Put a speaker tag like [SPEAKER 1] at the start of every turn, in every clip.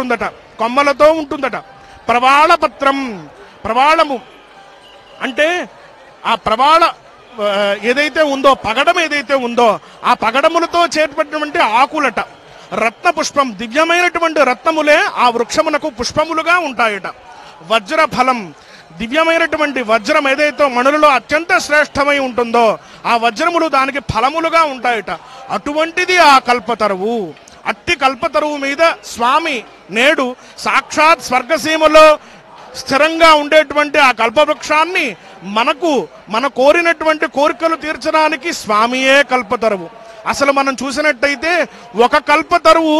[SPEAKER 1] ఉంటుందట కొమ్మలతో ఉంటుందట ప్రవాళ పత్రం ప్రవాళము అంటే ఆ ప్రవాళ ఆ, ఏదైతే ఉందో పగడం ఏదైతే ఉందో ఆ పగడములతో చేపట్టినటువంటి ఆకులట రత్న పుష్పం దివ్యమైనటువంటి రత్నములే ఆ వృక్షమునకు పుష్పములుగా ఉంటాయట వజ్ర ఫలం దివ్యమైనటువంటి వజ్రం ఏదైతే మణులలో అత్యంత శ్రేష్టమై ఉంటుందో ఆ వజ్రములు దానికి ఫలములుగా ఉంటాయట అటువంటిది ఆ కల్పతరువు అట్టి కల్పతరువు మీద స్వామి నేడు సాక్షాత్ స్వర్గసీమలో స్థిరంగా ఉండేటువంటి ఆ కల్పవృక్షాన్ని మనకు మన కోరినటువంటి కోరికలు తీర్చడానికి స్వామియే కల్పతరువు అసలు మనం చూసినట్టయితే ఒక కల్పతరువు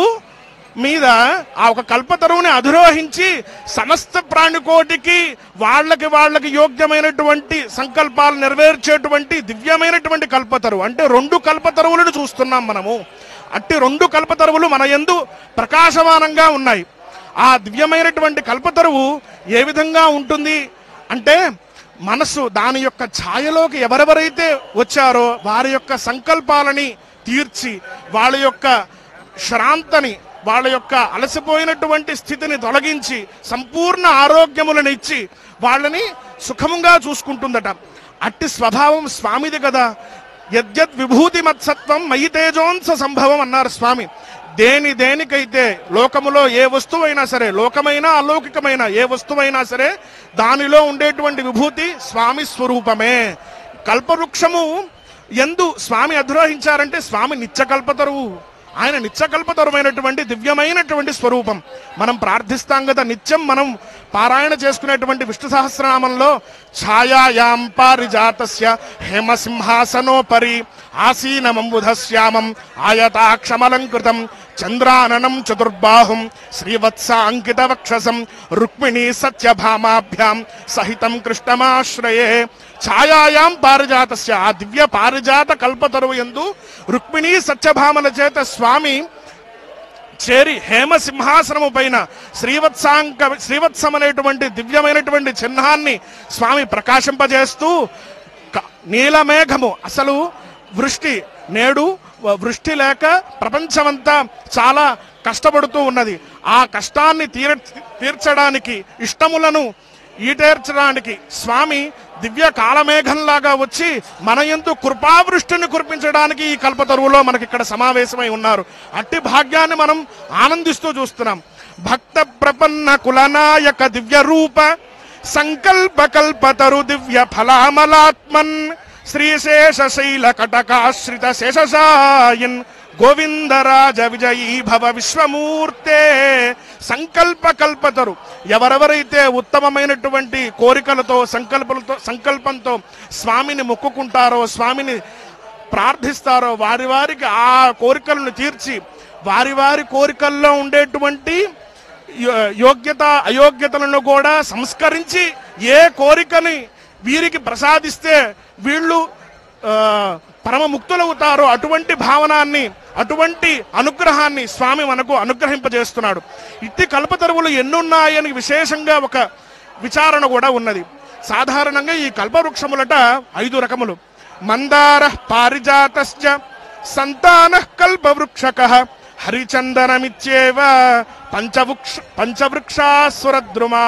[SPEAKER 1] మీద ఆ ఒక కల్పతరువుని అధిరోహించి సమస్త ప్రాణికోటికి వాళ్ళకి వాళ్ళకి యోగ్యమైనటువంటి సంకల్పాలు నెరవేర్చేటువంటి దివ్యమైనటువంటి కల్పతరువు అంటే రెండు కల్పతరువులను చూస్తున్నాం మనము అట్టి రెండు కల్పతరువులు మన యందు ప్రకాశమానంగా ఉన్నాయి ఆ దివ్యమైనటువంటి కల్పతరువు ఏ విధంగా ఉంటుంది అంటే మనస్సు దాని యొక్క ఛాయలోకి ఎవరెవరైతే వచ్చారో వారి యొక్క సంకల్పాలని తీర్చి వాళ్ళ యొక్క శ్రాంతని వాళ్ళ యొక్క అలసిపోయినటువంటి స్థితిని తొలగించి సంపూర్ణ ఆరోగ్యములను ఇచ్చి వాళ్ళని సుఖముగా చూసుకుంటుందట అట్టి స్వభావం స్వామిది కదా యద్యద్ విభూతి మత్సత్వం మయి తేజోంస సంభవం అన్నారు స్వామి దేని దేనికైతే లోకములో ఏ వస్తువైనా సరే లోకమైనా అలౌకికమైన ఏ వస్తువైనా సరే దానిలో ఉండేటువంటి విభూతి స్వామి స్వరూపమే కల్పవృక్షము ఎందు స్వామి అధిరోహించారంటే స్వామి నిత్యకల్పతరువు ఆయన నిత్యకల్పతరుమైనటువంటి దివ్యమైనటువంటి స్వరూపం మనం ప్రార్థిస్తాం కదా నిత్యం మనం పారాయణ చేసుకునేటువంటి విష్ణు సహస్రనామంలో ఛాయాయాం పారిజాతస్య హేమసింహాసనోపరి ఆసీనమంబుధశ్యామం ఆయతాక్షమలంకృతం చంద్రాననం చతుర్బాహుం శ్రీవత్స అంకిత వక్షసం రుక్మిణీ సత్యభామాభ్యాం సహితం కృష్ణమాశ్రయే ఛాయాయాం పారిజాతస్య ఆ దివ్య పారిజాత కల్పతరువు ఎందు రుక్మిణీ సత్యభామల చేత స్వామి చేరి హేమ సింహాసనము పైన శ్రీవత్సాంక శ్రీవత్సం అనేటువంటి దివ్యమైనటువంటి చిహ్నాన్ని స్వామి ప్రకాశింపజేస్తూ క- నీలమేఘము అసలు వృష్టి నేడు వ- వృష్టి లేక ప్రపంచమంతా చాలా కష్టపడుతూ ఉన్నది ఆ కష్టాన్ని తీర తీర్చడానికి ఇష్టములను ఈటేర్చడానికి స్వామి దివ్య కాలమేఘంలాగా వచ్చి మన ఎందు కృపావృష్టిని కురిపించడానికి ఈ కల్పతరువులో మనకి ఇక్కడ సమావేశమై ఉన్నారు అట్టి భాగ్యాన్ని మనం ఆనందిస్తూ చూస్తున్నాం భక్త ప్రపన్న కులనాయక దివ్య రూప సంకల్ప కల్పతరు దివ్య ఫలామలాత్మన్ శ్రీశేష శైల కటకాశ్రిత శేషసాయన్ గోవిందరాజ విజయీ భవ విశ్వమూర్తే సంకల్ప కల్పతరు ఎవరెవరైతే ఉత్తమమైనటువంటి కోరికలతో సంకల్పలతో సంకల్పంతో స్వామిని మొక్కుకుంటారో స్వామిని ప్రార్థిస్తారో వారి వారికి ఆ కోరికలను తీర్చి వారి వారి కోరికల్లో ఉండేటువంటి యో- యోగ్యత అయోగ్యతలను కూడా సంస్కరించి ఏ కోరికని వీరికి ప్రసాదిస్తే వీళ్ళు ఆ, పరమ ముక్తులవుతారో అటువంటి భావనాన్ని అటువంటి అనుగ్రహాన్ని స్వామి మనకు అనుగ్రహింపజేస్తున్నాడు ఇట్టి కల్పతరువులు ఎన్నున్నాయని విశేషంగా ఒక విచారణ కూడా ఉన్నది సాధారణంగా ఈ కల్పవృక్షములట ఐదు రకములు మందార పారిజాతశ్చ సంతాన కల్పవృక్షక హరిచందనమిత్యేవ పంచవృక్ష పంచవృక్షాసురద్రుమా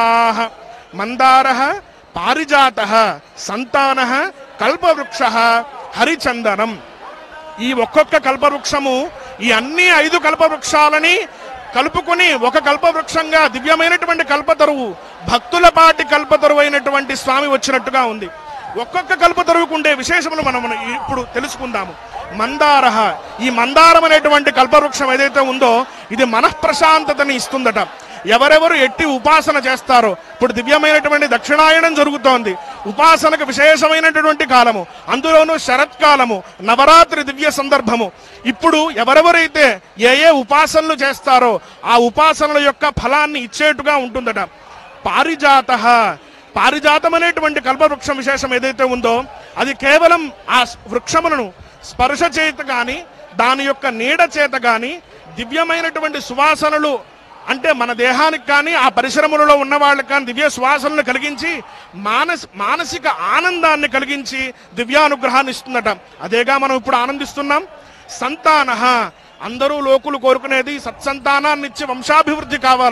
[SPEAKER 1] మందార పారిజాత సంతాన కల్పవృక్ష హరిచందనం ఈ ఒక్కొక్క కల్పవృక్షము ఈ అన్ని ఐదు కల్పవృక్షాలని కలుపుకొని ఒక కల్పవృక్షంగా దివ్యమైనటువంటి కల్పతరువు భక్తుల పాటి కల్పతరువు అయినటువంటి స్వామి వచ్చినట్టుగా ఉంది ఒక్కొక్క కల్పతరువుకు ఉండే విశేషములు మనం ఇప్పుడు తెలుసుకుందాము మందార ఈ మందారం అనేటువంటి కల్పవృక్షం ఏదైతే ఉందో ఇది మనఃప్రశాంతతని ఇస్తుందట ఎవరెవరు ఎట్టి ఉపాసన చేస్తారో ఇప్పుడు దివ్యమైనటువంటి దక్షిణాయనం జరుగుతోంది ఉపాసనకు విశేషమైనటువంటి కాలము అందులోనూ శరత్కాలము నవరాత్రి దివ్య సందర్భము ఇప్పుడు ఎవరెవరైతే ఏ ఏ ఉపాసనలు చేస్తారో ఆ ఉపాసనల యొక్క ఫలాన్ని ఇచ్చేట్టుగా ఉంటుందట పారిజాత పారిజాతం అనేటువంటి కల్పవృక్షం విశేషం ఏదైతే ఉందో అది కేవలం ఆ వృక్షములను స్పర్శ చేత గాని దాని యొక్క నీడ చేత గాని దివ్యమైనటువంటి సువాసనలు అంటే మన దేహానికి కానీ ఆ పరిశ్రమలలో ఉన్న వాళ్ళకి కానీ దివ్య సువాసనలు కలిగించి మానస్ మానసిక ఆనందాన్ని కలిగించి దివ్యానుగ్రహాన్ని ఇస్తుందట అదేగా మనం ఇప్పుడు ఆనందిస్తున్నాం సంతాన అందరూ లోకులు కోరుకునేది సత్సంతానాన్ని ఇచ్చి వంశాభివృద్ధి కావాలి